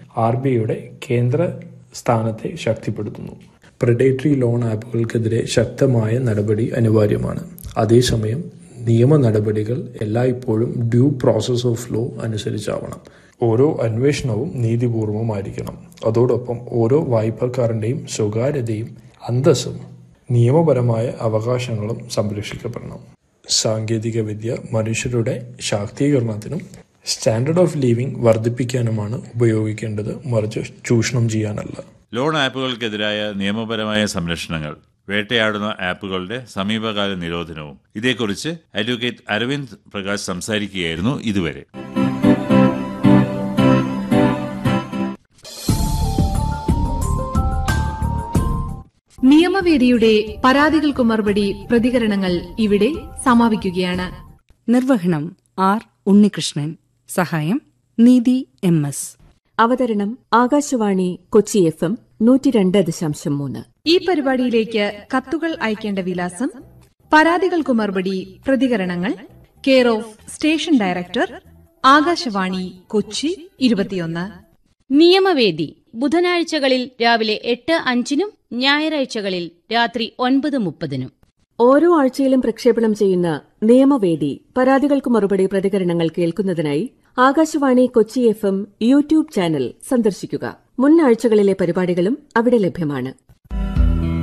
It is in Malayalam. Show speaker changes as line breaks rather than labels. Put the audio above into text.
ആർ ബി ഐയുടെ കേന്ദ്ര സ്ഥാനത്തെ ശക്തിപ്പെടുത്തുന്നു പ്രെഡേറ്ററി ലോൺ ആപ്പുകൾക്കെതിരെ ശക്തമായ നടപടി അനിവാര്യമാണ് അതേസമയം നിയമ നടപടികൾ എല്ലായ്പ്പോഴും ഡ്യൂ പ്രോസസ് ഓഫ് ലോ അനുസരിച്ചാവണം ഓരോ അന്വേഷണവും നീതിപൂർവമായിരിക്കണം അതോടൊപ്പം ഓരോ വായ്പക്കാരന്റെയും സ്വകാര്യതയും അന്തസ്സും നിയമപരമായ അവകാശങ്ങളും സംരക്ഷിക്കപ്പെടണം സാങ്കേതിക വിദ്യ മനുഷ്യരുടെ ശാക്തീകരണത്തിനും സ്റ്റാൻഡേർഡ് ഓഫ് ലിവിംഗ് വർദ്ധിപ്പിക്കാനുമാണ് ഉപയോഗിക്കേണ്ടത് മറിച്ച് ചൂഷണം ചെയ്യാനല്ല
ലോൺ ആപ്പുകൾക്കെതിരായ നിയമപരമായ സംരക്ഷണങ്ങൾ വേട്ടയാടുന്ന ആപ്പുകളുടെ സമീപകാല നിരോധനവും ഇതേക്കുറിച്ച് അഡ്വക്കേറ്റ് അരവിന്ദ് പ്രകാശ് സംസാരിക്കുകയായിരുന്നു ഇതുവരെ
നിയമവേദിയുടെ പരാതികൾക്കു മറുപടി പ്രതികരണങ്ങൾ ഇവിടെ സമാപിക്കുകയാണ്
നിർവഹണം ആർ ഉണ്ണികൃഷ്ണൻ സഹായം നീതി എം എസ്
അവതരണം ആകാശവാണി കൊച്ചി എഫ് എം നൂറ്റി രണ്ട് ദശാംശം മൂന്ന്
ഈ പരിപാടിയിലേക്ക് കത്തുകൾ അയക്കേണ്ട വിലാസം പരാതികൾക്കു മറുപടി പ്രതികരണങ്ങൾ care of station director Akashvani Kochi ഇരുപത്തിയൊന്ന്
നിയമവേദി ബുധനാഴ്ചകളിൽ രാവിലെ എട്ട് അഞ്ചിനും ഞായറാഴ്ചകളിൽ രാത്രി ഒൻപത് മുപ്പതിനും
ഓരോ ആഴ്ചയിലും പ്രക്ഷേപണം ചെയ്യുന്ന നിയമവേദി പരാതികൾക്ക് മറുപടി പ്രതികരണങ്ങൾ കേൾക്കുന്നതിനായി Akashvani Kochi F M YouTube channel സന്ദർശിക്കുക മുൻ ആഴ്ചകളിലെ പരിപാടികളും അവിടെ ലഭ്യമാണ്